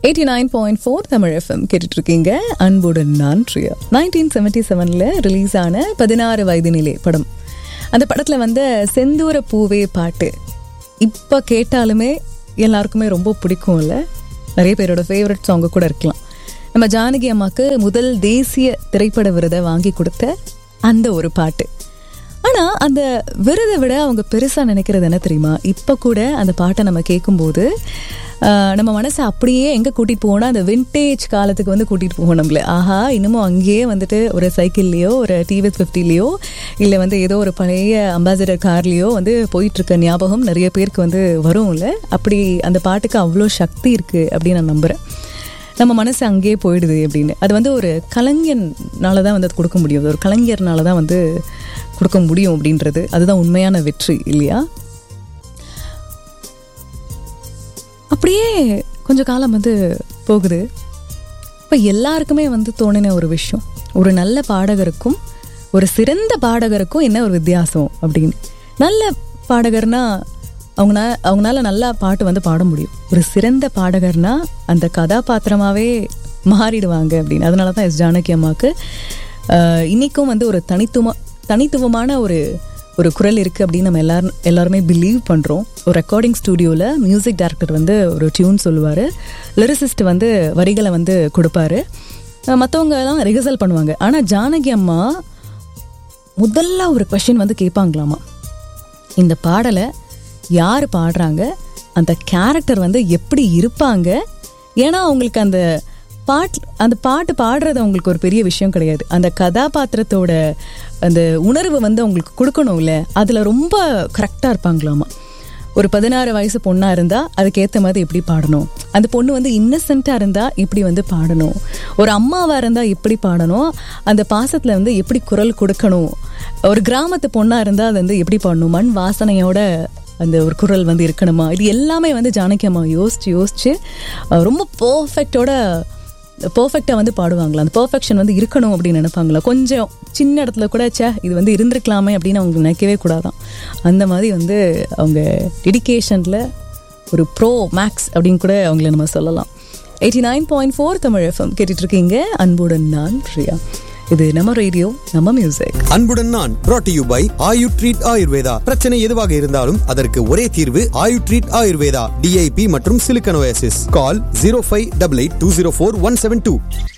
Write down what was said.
eighty nine point four Tamil FM கேட்டுட்டு இருக்கீங்க அன்புடன் நான் ட்ரியா நைன்டீன் செவன்டி செவனில் ரிலீஸ் ஆன பதினாறு வயது நிலை படம் அந்த படத்தில் வந்த செந்தூர பூவே பாட்டு இப்போ கேட்டாலுமே எல்லாருக்குமே ரொம்ப பிடிக்கும் இல்லை நிறைய பேரோட ஃபேவரட் சாங்கு கூட இருக்கலாம் நம்ம ஜானகி அம்மாவுக்கு முதல் தேசிய திரைப்பட விருதை வாங்கி கொடுத்த அந்த ஒரு பாட்டு ஆனால் அந்த விருதை விட அவங்க பெருசாக நினைக்கிறது என்ன தெரியுமா இப்போ கூட அந்த பாட்டை நம்ம கேட்கும்போது ஆஹ், நம்ம மனசை அப்படியே எங்கே கூட்டிகிட்டு போகணும் அந்த விண்டேஜ் காலத்துக்கு வந்து கூட்டிகிட்டு போகணும் நம்மள ஆஹா இன்னமும் அங்கேயே வந்துட்டு ஒரு சைக்கிள்லேயோ ஒரு டிவிஎஸ் ஃபிஃப்டிலேயோ இல்லை வந்து ஏதோ ஒரு பழைய அம்பாசிடர் கார்லேயோ வந்து போயிட்டுருக்க ஞாபகம் நிறைய பேருக்கு வந்து வரும்ல அப்படி அந்த பாட்டுக்கு அவ்வளோ சக்தி இருக்குது அப்படின்னு நான் நம்புகிறேன் நம்ம மனசு அங்கேயே போயிடுது அப்படின்னு அது வந்து ஒரு கலைஞனால தான் வந்து அது கொடுக்க முடியும் அது ஒரு கலைஞர்னால தான் வந்து கொடுக்க முடியும் அப்படின்றது அதுதான் உண்மையான வெற்றி இல்லையா அப்படியே கொஞ்ச காலம் வந்து போகுது இப்போ எல்லாருக்குமே வந்து தோணின ஒரு விஷயம் ஒரு நல்ல பாடகருக்கும் ஒரு சிறந்த பாடகருக்கும் என்ன ஒரு வித்தியாசம் அப்படின்னு நல்ல பாடகர்னா அவங்கனா அவங்களால நல்லா பாட்டு வந்து பாட முடியும் ஒரு சிறந்த பாடகர்னா அந்த கதாபாத்திரமாவே மாறிடுவாங்க அப்படின்னு அதனால தான் எஸ் ஜானகி அம்மாவுக்கு ஆஹ், இன்னைக்கும் வந்து ஒரு தனித்துவமா தனித்துவமான ஒரு ஒரு குரல் இருக்குது அப்படின்னு நம்ம எல்லாரும் எல்லாருமே பிலீவ் பண்ணுறோம் ஒரு ரெக்கார்டிங் ஸ்டூடியோவில் மியூசிக் டைரக்டர் வந்து ஒரு டியூன் சொல்லுவார் லிரிசிஸ்ட் வந்து வரிகளை வந்து கொடுப்பாரு மற்றவங்க எல்லாம் ரிஹர்சல் பண்ணுவாங்க ஆனால் ஜானகி அம்மா முதல்ல ஒரு கொஷின் வந்து கேட்பாங்களாமா இந்த பாடலை யார் பாடுறாங்க அந்த கேரக்டர் வந்து எப்படி இருப்பாங்க ஏன்னா அவங்களுக்கு அந்த பாட் அந்த பாட்டு பாடுறது அவங்களுக்கு ஒரு பெரிய விஷயம் கிடையாது அந்த கதாபாத்திரத்தோட அந்த உணர்வு வந்து அவங்களுக்கு கொடுக்கணும்ல அதில் ரொம்ப கரெக்டாக இருப்பாங்களாமா ஒரு பதினாறு வயசு பொண்ணா இருந்தா அதுக்கேற்ற மாதிரி எப்படி பாடணும் அந்த பொண்ணு வந்து இன்னசென்ட்டா இருந்தா இப்படி வந்து பாடணும் ஒரு அம்மாவா இருந்தா எப்படி பாடணும் அந்த பாசத்துல வந்து எப்படி குரல் கொடுக்கணும் ஒரு கிராமத்து பொண்ணா இருந்தா அது வந்து எப்படி பாடணும் மண் வாசனையோட அந்த ஒரு குரல் வந்து இருக்கணுமா இது எல்லாமே வந்து ஜானகி அம்மா யோசிச்சு யோசிச்சு அஹ், ரொம்ப பர்ஃபெக்டோட பர்ஃபெக்டாக வந்து பாடுவாங்களா அந்த பர்ஃபெக்ஷன் வந்து இருக்கணும் அப்படின்னு நினைப்பாங்களா கொஞ்சம் சின்ன இடத்துல கூட ச்சே இது வந்து இருந்திருக்கலாமே அப்படின்னு அவங்க நினைக்கவே கூடாதான் அந்த மாதிரி வந்து அவங்க டெடிகேஷனில் ஒரு ப்ரோ மேக்ஸ் அப்படின்னு கூட அவங்கள நம்ம சொல்லலாம் eighty nine point four Tamil FM கேட்டுட்ருக்கீங்க அன்புடன் நான் பிரியா இது நம்ம ரேடியோ நம்ம மியூசிக் அன்புடன் நான் brought to you by Ayu treat Ayurveda பிரச்சனை எதுவாக இருந்தாலும் அதற்கு ஒரே தீர்வு ஆயு ட்ரீட் ஆயுர்வேதா டிஐபி மற்றும் சிலிக்கனோசிஸ் call zero five double eight two zero four one seven two